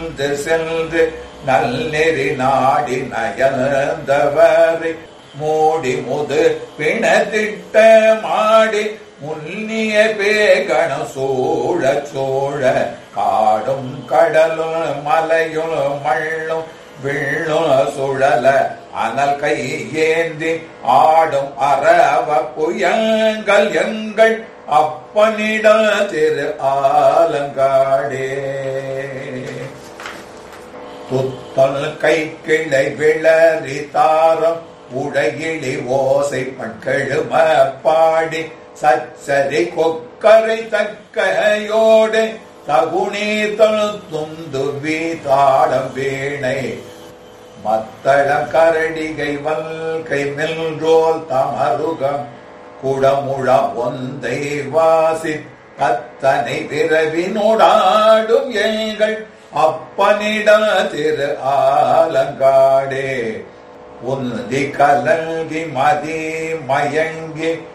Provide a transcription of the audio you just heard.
வந்து சென்று நல்லெறி நாடி நயந்தவரை மூடி முது பிணத்திட்ட மாடி முன்னிய பேகண சூழ சூழ காடும் கடலும் மலையும் மள்ளும் விள்ளும் சுழல அனல் கை ஏந்தி ஆடும் அரவ புயங்கள் எங்கள் அப்பனிட திரு ஆலங்காடே துத்தல் கை கிளை விளறி தாரம் உடையிலி ஓசை பண்கெழும பாடி சச்சரி கொக்கரை தக்கையோடு தகுநீதல் துந்து வீதாடம் வீணை மத்தளம் கரடிகை வல்கை மெல்ரோல் தமருகம் குடமுழ ஒந்தை வாசி கத்தனை பிறவினோடாடும் எங்கள் அப்பனிட திரு ஆலங்காடே உந்தி கலங்கி மதி மயங்கி